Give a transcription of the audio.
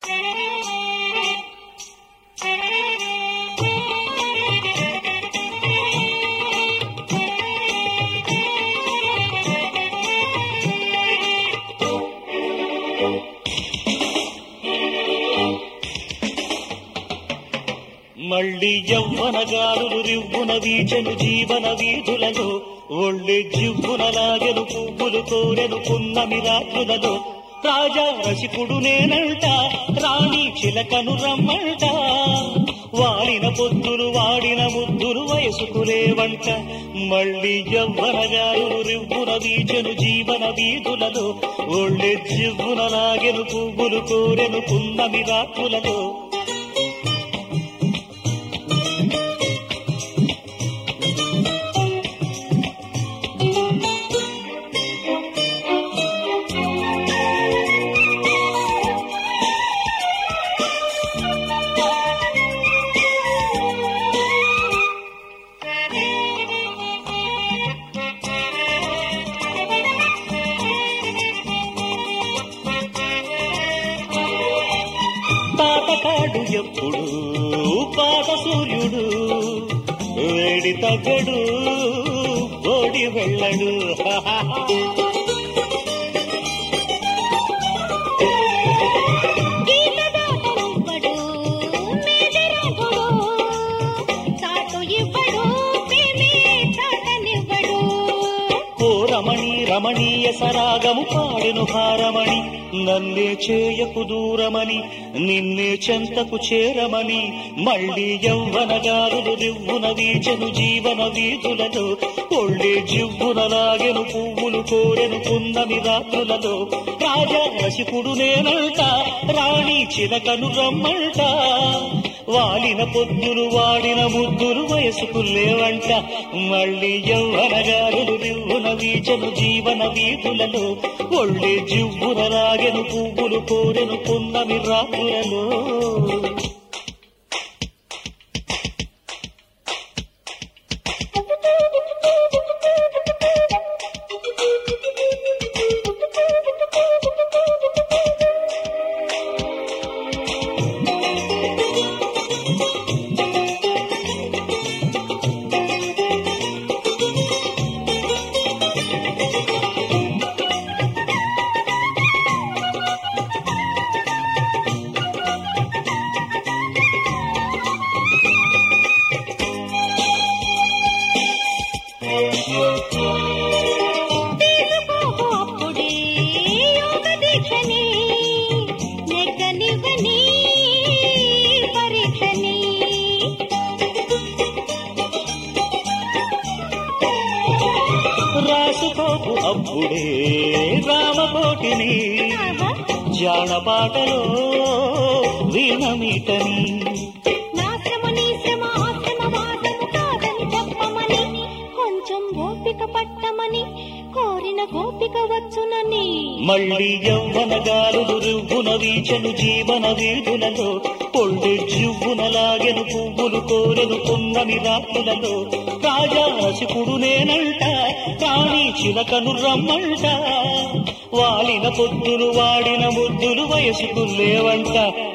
మళ్ళీ యవ్వనగారులు రివ్వున వీచను జీవన వీధులలో ఒళ్ళి జివ్వున లాగెను పువ్వులు కోరెను పున్నమి రాత్రులలో రాజా రసికుడు నేనంట రాణి చిలకను రమ్మంట వాడిన పొద్దులు వాడిన ముద్దులు వయసుకులేవంట మళ్ళీ యవ్వనగారులు రివ్వున వీచను జీవన వీధులలో ఒళ్ళి జివ్వున లాగెను పువ్వులు కోరెను పున్నమి రాత్రులలో తాతకాడు ఎప్పుడు పాత సూర్యుడు వేడి తగ్గడు ఓడి వెళ్ళడు గీతదాతనివ్వడు, మేదరాఘుడు. చాటు ఇవ్వడు, ప్రేమే చాటనివ్వడు. ఓ రమణి రమణీయ సరాగము పాడెను హారమణి నన్నే చేయకు దూరమని నిన్నే చెంతకు చేరమని మళ్ళీ యవ్వనగారులు రివ్వున వీచను జీవన వీధులలో ఒళ్ళే జివ్వున లాగెను పువ్వులు కోరెను పున్నమి రాత్రులలో రాజా రసికుడు నేనంట రాణి చిలకను రమ్మంట వాలిన పొద్దులు వాడిన ముద్దులు వయసుకు లేవంట మళ్ళీ యవ్వనగారులు రివ్వున వీచను జీవన వీధులలో ఒళ్ళే జివ్వున లాగెను పువ్వులు కోరెను పున్నమి రాత్రులలో తీసుకోకు అప్పుడే యోగ దీక్షని, నెగ్గనివ్వని పరీక్షని. రాసుకోకు అప్పుడే రామకోటిని ఆహా, జానపాటలో వీణమీటని నా శ్రమ నీ శ్రమ ఆ శ్రమ వాదము కాదని చెప్పమని కొంచెం ఓపిక పట్టమని కోరిన ఓపిక వచ్చునని మళ్ళీ యవ్వన గాలులు రివ్వున వీచను జీవన వీధులలో పొళ్ళు జివ్వున లాగెను పువ్వులు కోరెను పున్నమి రాత్రులలో రాజా రసికుడు నేనంట రాణి చిలకను రమ్మంట వాలిన పొద్దులు వాడిన ముద్దులు వయసుకు లేవంట